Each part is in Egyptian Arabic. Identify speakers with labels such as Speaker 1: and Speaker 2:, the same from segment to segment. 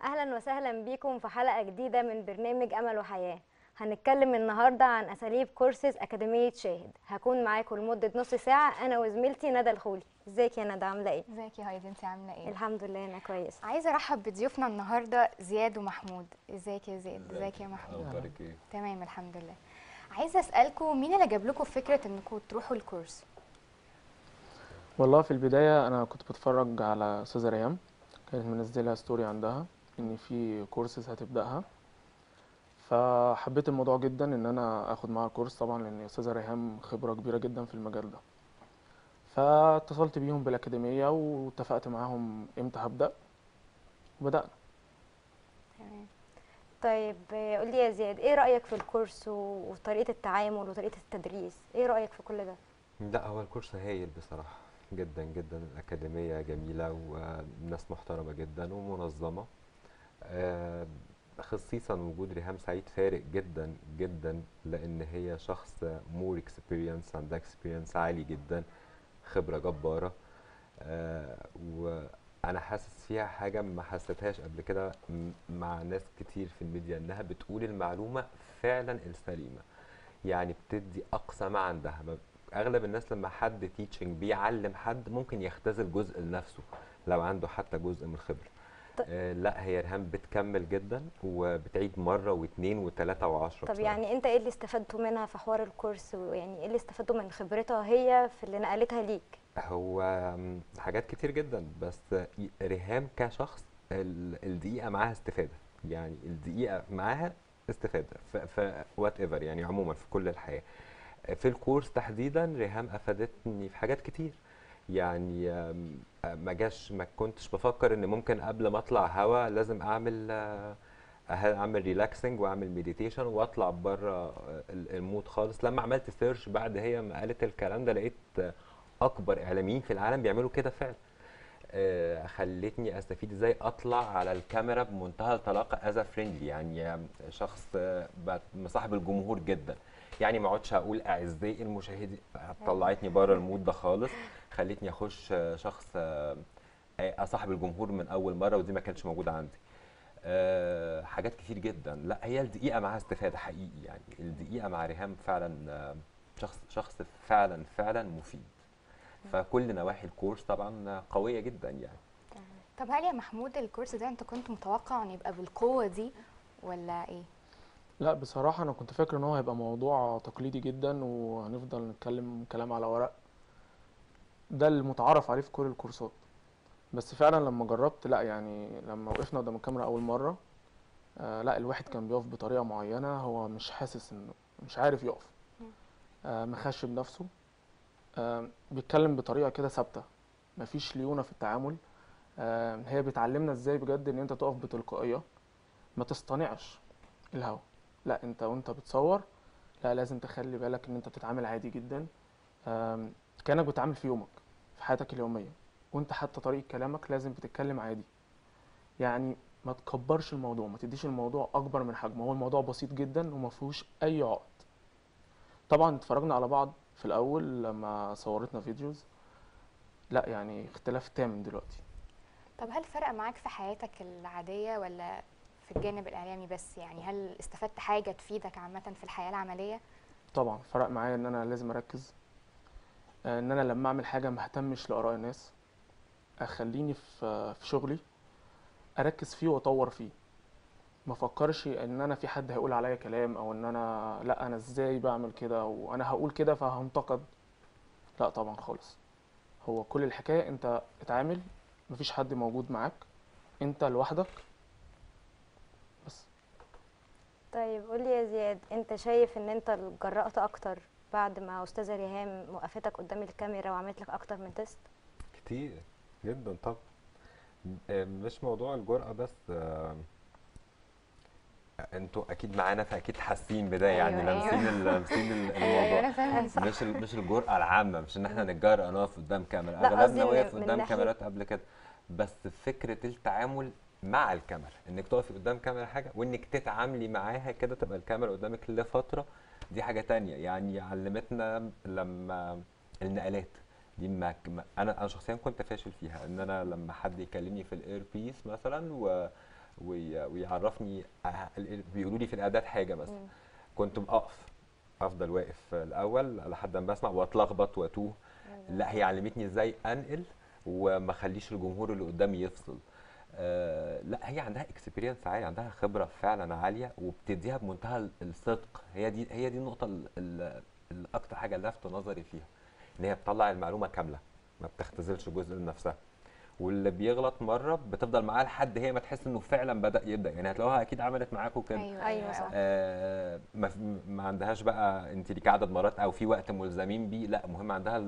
Speaker 1: اهلا وسهلا بيكم في حلقه جديده من برنامج امل وحياه هنتكلم النهارده عن اساليب كورسز اكاديميه شاهد هكون معاكم لمده نص ساعه انا وزميلتي ندى الخولي ازيك يا ندى عامله ايه
Speaker 2: ازيك يا هايدي انت عامله ايه
Speaker 1: الحمد لله انا كويس
Speaker 2: عايزه ارحب بضيوفنا النهارده زياد ومحمود ازيك يا زياد ازيك يا محمود
Speaker 3: اخبارك ايه
Speaker 2: تمام الحمد لله عايزه اسالكم مين اللي جاب لكم فكره انكم تروحوا الكورس
Speaker 4: والله في البداية أنا كنت بتفرج على أستاذة ريهام كانت منزلة ستوري عندها إن في كورسز هتبدأها فحبيت الموضوع جدا إن أنا آخد معاها كورس طبعا لأن أستاذة ريهام خبرة كبيرة جدا في المجال ده فاتصلت بيهم بالأكاديمية واتفقت معاهم إمتى هبدأ وبدأنا
Speaker 2: تمام
Speaker 1: طيب آه، قولي يا زياد ايه رايك في الكورس و- وطريقه التعامل وطريقه التدريس ايه رايك في كل ده
Speaker 3: لا هو الكورس هايل بصراحة جدا جدا الأكاديمية جميلة وناس محترمة جدا ومنظمة آه، خصيصا وجود ريهام سعيد فارق جدا جدا لأن هي شخص مور اكسبيرينس عندها اكسبيرينس عالي جدا خبرة جبارة آه، وأنا حاسس فيها حاجة ما حسيتهاش قبل كده م- مع ناس كتير في الميديا إنها بتقول المعلومة فعلا السليمة يعني بتدي أقصى ما عندها ما اغلب الناس لما حد تيتشنج بيعلم حد ممكن يختزل جزء لنفسه لو عنده حتى جزء من الخبره
Speaker 1: ط-
Speaker 3: آه لا هي ريهام بتكمل جدا وبتعيد مره واثنين وثلاثه وعشرة
Speaker 1: طب
Speaker 3: بصراحة.
Speaker 1: يعني انت ايه اللي استفدته منها في حوار الكورس ويعني ايه اللي استفدته من خبرتها هي في اللي نقلتها ليك
Speaker 3: هو آم، حاجات كتير جدا بس ي- ريهام كشخص ال- الدقيقه معاها استفاده يعني الدقيقه معاها استفاده ف وات ايفر يعني عموما في كل الحياه في الكورس تحديدا ريهام افادتني في حاجات كتير يعني آم، آه، ما جاش ما كنتش بفكر ان ممكن قبل ما اطلع هوا لازم اعمل آه، أه- اعمل ريلاكسنج واعمل مديتيشن واطلع بره المود خالص لما عملت سيرش بعد هي ما قالت الكلام ده لقيت آه، اكبر اعلاميين في العالم بيعملوا كده فعلا آه، خلتني استفيد ازاي اطلع على الكاميرا بمنتهى الطلاقه از فريندلي يعني شخص آه، بقى مصاحب الجمهور جدا يعني ما اقعدش اقول اعزائي المشاهدين طلعتني بره المود ده خالص خلتني اخش آه، شخص آه، آه، اصاحب الجمهور من اول مره ودي ما كانتش موجوده عندي آه، حاجات كتير جدا لا هي الدقيقه معاها استفاده حقيقي يعني الدقيقه مع ريهام فعلا آه، شخص شخص فعلا فعلا مفيد فكل نواحي الكورس طبعا قويه جدا يعني
Speaker 2: طب هل يا محمود الكورس ده انت كنت متوقع ان يبقى بالقوه دي ولا ايه
Speaker 4: لا بصراحة أنا كنت فاكر إن هو هيبقى موضوع تقليدي جدا وهنفضل نتكلم كلام على ورق ده المتعارف عليه في كل الكورسات بس فعلا لما جربت لا يعني لما وقفنا قدام الكاميرا أول مرة آه لا الواحد كان بيقف بطريقة معينة هو مش حاسس إنه مش عارف يقف آه مخشب نفسه آه بيتكلم بطريقة كده ثابتة مفيش ليونة في التعامل آه هي بتعلمنا ازاي بجد ان انت تقف بتلقائية ما تصطنعش الهوا لا انت وانت بتصور لا لازم تخلي بالك ان انت بتتعامل عادي جدا آم، كأنك بتتعامل في يومك في حياتك اليومية وانت حتى طريقة كلامك لازم بتتكلم عادي يعني ما تكبرش الموضوع ما تديش الموضوع اكبر من حجمه هو الموضوع بسيط جدا وما فيهوش اي عقد طبعا اتفرجنا على بعض في الاول لما صورتنا فيديوز لا يعني اختلاف تام دلوقتي
Speaker 2: طب هل فرق معاك في حياتك العاديه ولا في الجانب الاعلامي بس يعني هل استفدت حاجه تفيدك عامه في الحياه العمليه
Speaker 4: طبعا فرق معايا ان انا لازم اركز آه، ان انا لما اعمل حاجه ما اهتمش لاراء الناس اخليني في في شغلي اركز فيه واطور فيه ما افكرش ان انا في حد هيقول عليا كلام او ان انا لا انا ازاي بعمل كده وانا هقول كده فهنتقد لا طبعا خالص هو كل الحكايه انت اتعامل مفيش حد موجود معاك انت لوحدك بس
Speaker 1: طيب قولي يا زياد انت شايف ان انت اتجرأت اكتر بعد ما استاذه ريهام وقفتك قدام الكاميرا وعملت لك اكتر من تيست
Speaker 3: كتير جدا طبعا آه، مش موضوع الجرأة بس آه، انتوا اكيد معانا فاكيد حاسين بده يعني
Speaker 2: أيوة، أيوة.
Speaker 3: لامسين ال- لامسين ال-
Speaker 2: ايوه
Speaker 3: الموضوع
Speaker 2: انا فاهمه صح
Speaker 3: مش ال- مش الجرأة العامة مش ان احنا نتجرأ نقف قدام كاميرا
Speaker 1: لا، قصدي
Speaker 3: اغلبنا
Speaker 1: إن
Speaker 3: وقف
Speaker 1: من
Speaker 3: قدام
Speaker 1: ناحية-
Speaker 3: كاميرات قبل كده بس فكرة التعامل مع الكاميرا انك تقفي قدام كاميرا حاجة وانك تتعاملي معاها كده تبقى الكاميرا قدامك لفترة دي حاجة تانية يعني علمتنا لما النقلات دي ما ما- انا انا شخصيا كنت فاشل فيها ان انا لما حد يكلمني في الاير بيس مثلا و وي- ويعرفني ع- ال- بيقولوا لي في الاعداد حاجه مثلا
Speaker 1: مم.
Speaker 3: كنت اقف افضل واقف الاول لحد ما بسمع واتلخبط واتوه لا هي علمتني ازاي انقل وما اخليش الجمهور اللي قدامي يفصل آه لا هي عندها اكسبيرينس عالي عندها خبره فعلا عاليه وبتديها بمنتهى ال- الصدق هي دي هي دي النقطه ال- ال- الاكتر حاجه لفت نظري فيها ان هي بتطلع المعلومه كامله ما بتختزلش جزء لنفسها واللي بيغلط مره بتفضل معاه لحد هي ما تحس انه فعلا بدا يبدا يعني هتلاقوها اكيد عملت معاكم كده
Speaker 2: ايوه
Speaker 1: أيوة صح.
Speaker 3: آه، ما في- ما عندهاش بقى انت ليك عدد مرات او في وقت ملزمين بيه لا مهم عندها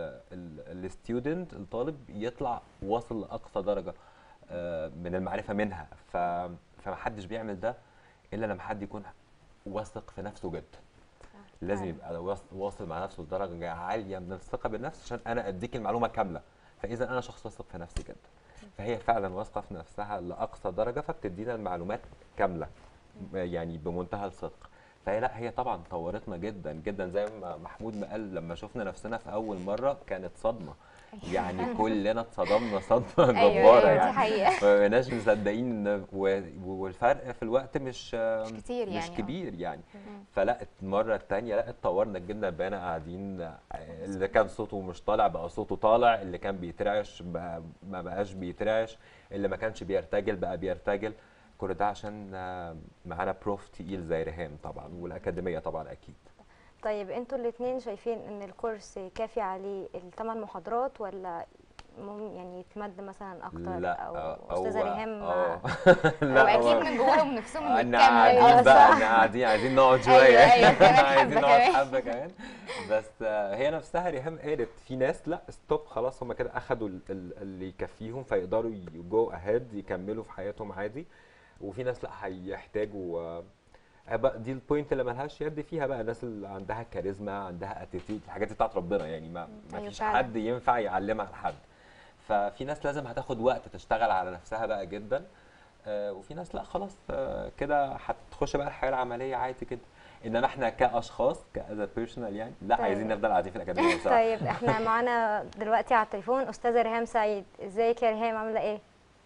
Speaker 3: الستودنت الطالب يطلع واصل لاقصى درجه آه، من المعرفه منها ف فمحدش بيعمل ده الا لما حد يكون واثق في نفسه جدا لازم
Speaker 2: فعلا.
Speaker 3: يبقى واص- واصل مع نفسه لدرجه عاليه من الثقه بالنفس عشان انا اديك المعلومه كامله فاذا انا شخص واثق في نفسي جدا فهي فعلا واثقه في نفسها لاقصى درجه فبتدينا المعلومات كامله يعني بمنتهى الصدق فهي لا هي طبعا طورتنا جدا جدا زي ما محمود ما قال لما شفنا نفسنا في اول مره كانت صدمه يعني كلنا اتصدمنا صدمه
Speaker 2: ايوه
Speaker 3: جباره
Speaker 2: ايوه دي
Speaker 3: يعني
Speaker 2: حقيقه
Speaker 3: ما بقيناش مصدقين و- والفرق في الوقت مش
Speaker 2: مش كتير
Speaker 3: مش
Speaker 2: يعني آه.
Speaker 3: كبير يعني
Speaker 2: مم.
Speaker 3: فلا المره الثانيه لا اتطورنا جدا بقينا قاعدين آه، اللي كان صوته مش طالع بقى صوته طالع اللي كان بيترعش بقى ما بقاش بيترعش اللي ما كانش بيرتجل بقى بيرتجل كل ده عشان آه، معانا بروف تقيل زي ريهام طبعا والاكاديميه طبعا اكيد
Speaker 1: طيب انتوا الاثنين شايفين ان الكورس كافي عليه الثمان محاضرات ولا مم يعني يتمد مثلا اكتر
Speaker 3: لا
Speaker 1: او
Speaker 3: آه،
Speaker 1: استاذه
Speaker 3: هو-
Speaker 1: ريهام
Speaker 3: آه.
Speaker 2: هو
Speaker 3: لا هو-
Speaker 2: اكيد من جواهم نفسهم انه
Speaker 3: احنا
Speaker 2: يكمل
Speaker 3: قاعدين
Speaker 1: أيوة
Speaker 3: بقى
Speaker 1: صح.
Speaker 3: احنا قاعدين عايزين نقعد
Speaker 2: أيوة،
Speaker 3: شويه
Speaker 2: أيوة، كمان
Speaker 3: عايزين
Speaker 2: حبة
Speaker 3: نقعد
Speaker 2: كمان.
Speaker 3: حبه كمان بس آه، هي نفسها ريهام قالت في ناس لا ستوب خلاص هم كده اخدوا ال- ال- اللي يكفيهم فيقدروا يجو اهيد يكملوا في حياتهم عادي وفي ناس لا هيحتاجوا آه، بقى دي البوينت اللي ملهاش يد فيها بقى الناس اللي عندها كاريزما عندها اتيتيود الحاجات دي بتاعت ربنا يعني ما ما
Speaker 2: أيوة
Speaker 3: فيش
Speaker 2: فعلا.
Speaker 3: حد ينفع يعلمها لحد ففي ناس لازم هتاخد وقت تشتغل على نفسها بقى جدا آه، وفي ناس لا خلاص آه، كده هتخش بقى الحياه العمليه عادي كده انما احنا كاشخاص كاز بيرسونال يعني لا
Speaker 1: طيب.
Speaker 3: عايزين نفضل قاعدين في الاكاديميه بصراحه
Speaker 1: طيب احنا معانا دلوقتي على التليفون استاذه ريهام سعيد ازيك يا ريهام عامله ايه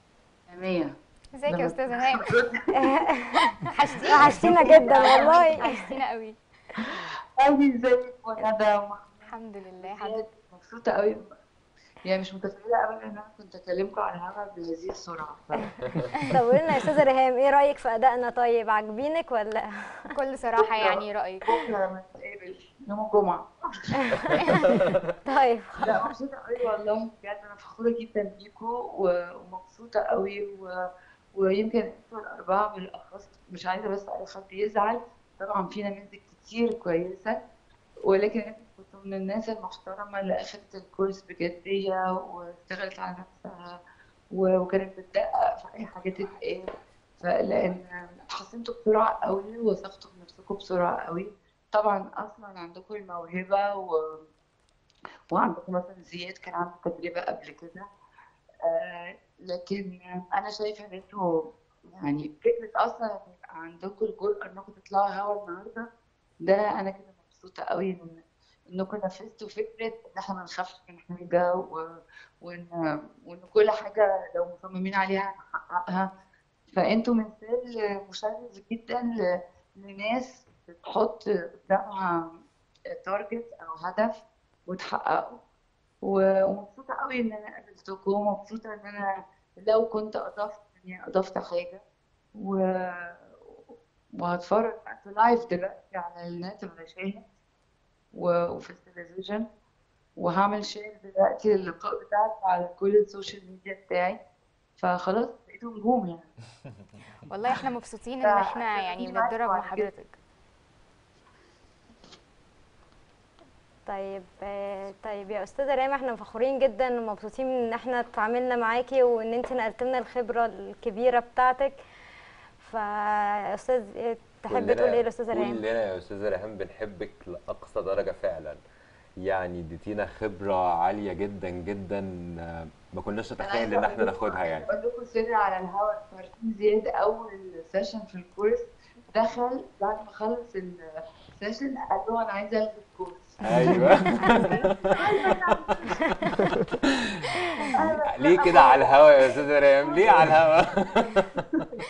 Speaker 5: مية
Speaker 2: ازيك يا استاذه هام وحشتينا
Speaker 1: وحشتينا جدا والله
Speaker 2: وحشتينا قوي
Speaker 5: قوي ازيك وندى
Speaker 2: الحمد لله حضرتك
Speaker 5: مبسوطة قوي يعني مش متخيلة ابدا ان انا كنت اكلمكم على الهوا بهذه السرعة ف-
Speaker 1: طب قولي لنا يا استاذه ريهام ايه رايك في ادائنا طيب عاجبينك ولا
Speaker 2: بكل صراحه يعني رايك
Speaker 5: بكرة لما نتقابل يوم الجمعة
Speaker 1: طيب
Speaker 5: لا مبسوطة قوي والله بجد انا فخورة جدا بيكم و- ومبسوطة قوي و... ويمكن انتوا الأربعة بالأخص مش عايزة بس أي حد يزعل طبعا في نماذج كتير كويسة ولكن انتوا كنتوا من الناس المحترمة اللي أخدت الكورس بجدية واشتغلت على نفسها و- وكانت بتدقق في أي حاجة تتقال فلأن اتحسنتوا بسرعة قوي وثقتوا في نفسكم بسرعة قوي طبعا أصلا عندكم الموهبة و... وعندكم مثلا زياد كان عنده تجربة قبل كده آه لكن أنا شايفة إن انتوا يعني فكرة أصلا إن يبقى عندكم الجرأة إنكم تطلعوا هوا النهاردة ده أنا كده مبسوطة قوي إن إنكم نفذتوا فكرة إن إحنا ما نخافش من حاجة و... وإن وإن كل حاجة لو مصممين عليها هنحققها فأنتوا مثال مشرف جدا ل... لناس بتحط قدامها تارجت أو هدف وتحققه و- ومبسوطة قوي إن أنا قابلتكم ومبسوطة إن أنا لو كنت أضفت إني أضفت حاجة و... وهتفرج في لايف دلوقتي على النت علشان و... وفي التلفزيون وهعمل شير دلوقتي للقاء بتاعك على كل السوشيال ميديا بتاعي فخلاص بقيتوا نجوم يعني
Speaker 2: والله احنا مبسوطين ان احنا يعني بنتدرب مع حضرتك
Speaker 1: طيب آه، طيب يا استاذه ريهام احنا فخورين جدا ومبسوطين ان احنا اتعاملنا معاكي وان انت نقلت لنا الخبره الكبيره بتاعتك فاستاذ آه، تحبي
Speaker 3: كلنا-
Speaker 1: تقولي ايه لاستاذه ريهام
Speaker 3: كلنا يا استاذه ريهام بنحبك لاقصى درجه فعلا يعني اديتينا خبره عاليه جدا جدا آه، ما كناش نتخيل ان احنا ناخدها يعني
Speaker 5: اقول لكم سر على الهواء مارتين زياد اول سيشن في الكورس دخل بعد ما خلص السيشن قال له انا عايز الغي الكورس
Speaker 3: ايوه ليه كده على الهوا يا استاذه ريهام ليه على الهوا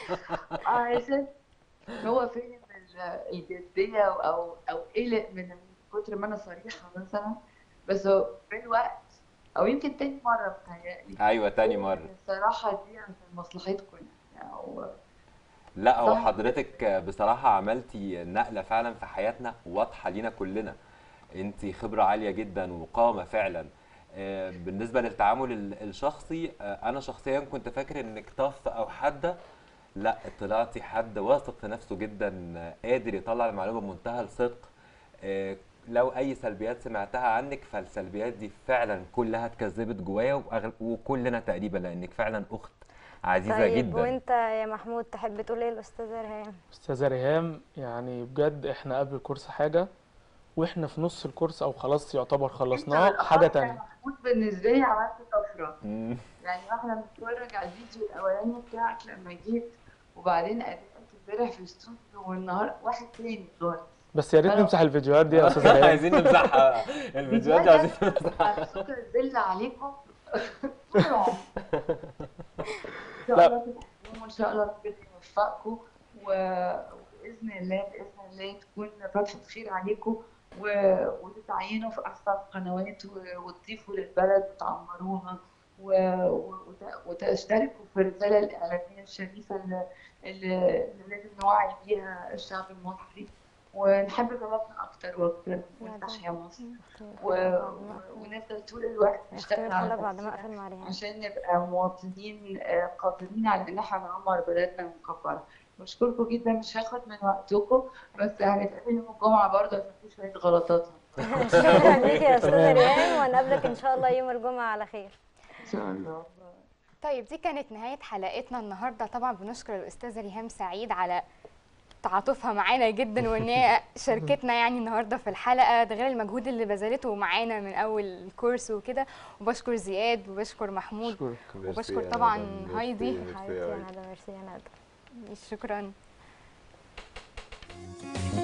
Speaker 5: عشان هو فهم ال- الجدية أو أو قلق من كتر ما أنا صريحة مثلا بس هو بالوقت أو يمكن تاني مرة بتهيألي
Speaker 3: ايوه تاني مره
Speaker 5: الصراحة دي عشان مصلحتكم يعني أو
Speaker 3: لا هو
Speaker 5: صح.
Speaker 3: حضرتك بصراحة عملتي نقلة فعلا في حياتنا واضحة لينا كلنا انت خبرة عالية جدا وقامة فعلا آه، بالنسبة للتعامل ال- الشخصي آه، انا شخصيا كنت فاكر انك طف او حادة لا طلعتي حد واثق في نفسه جدا آه، قادر يطلع المعلومة بمنتهى الصدق آه، لو اي سلبيات سمعتها عنك فالسلبيات دي فعلا كلها اتكذبت جوايا وأغل- وكلنا تقريبا لانك فعلا اخت عزيزة
Speaker 1: طيب
Speaker 3: جدا
Speaker 1: وانت يا محمود تحب تقول ايه الاستاذه ريهام
Speaker 4: استاذة ريهام يعني بجد احنا قبل الكورس حاجة واحنا في نص الكورس او خلاص يعتبر
Speaker 5: أنت
Speaker 4: خلصناه
Speaker 5: بالأخص
Speaker 4: حاجة
Speaker 5: يا
Speaker 4: تانية
Speaker 5: محمود بالنسبة لي عملت طفرة
Speaker 3: مم.
Speaker 5: يعني واحنا بنتفرج على الفيديو الاولاني بتاعك لما جيت وبعدين قابلت امبارح في الاستوديو والنهار واحد تاني خالص
Speaker 4: بس يا ريت
Speaker 5: أنا-
Speaker 4: نمسح الفيديوهات دي يا استاذة ريهام
Speaker 3: عايزين نمسحها الفيديوهات دي عايزين نمسحها
Speaker 5: على فكرة الذل عليكم طول العمر ان
Speaker 4: لا.
Speaker 5: شاء الله تتحملوا وان شاء الله ربنا يوفقكم و- وباذن الله باذن الله تكون فتحة خير عليكم و- وتتعينوا في احسن قنوات و- وتضيفوا للبلد وتعمروها و- وت- وتشتركوا في الرسالة الإعلامية الشريفة اللي, اللي اللي لازم نوعي بيها الشعب المصري ونحب بلدنا أكتر وأكتر ونحيا مصر و... و- ونفضل طول الوقت نشتغل
Speaker 1: اختار
Speaker 5: على
Speaker 1: حلقة بعد ما
Speaker 5: نفسنا
Speaker 1: اقفل مع ريهام
Speaker 5: عشان نبقى مواطنين آه، قادرين على ان احنا نعمر بلدنا ونكبرها بشكركم جدا مش هاخد من وقتكم بس هنتقابل يوم الجمعة برضه عشان في شوية غلطات
Speaker 1: شكرا ليك يا استاذه ريهام وهنقابلك ان شاء الله يوم الجمعه على خير
Speaker 5: ان شاء الله
Speaker 2: طيب دي كانت نهاية حلقتنا النهاردة طبعا بنشكر الأستاذة ريهام سعيد على تعاطفها معانا جدا وان هي شاركتنا يعني النهارده في الحلقه ده غير المجهود اللي بذلته معانا من اول الكورس وكده وبشكر زياد وبشكر محمود
Speaker 4: شكرا
Speaker 2: وبشكر طبعا هايدي.
Speaker 1: حبيبتي يا ندى ميرسي يا ندى
Speaker 2: شكرا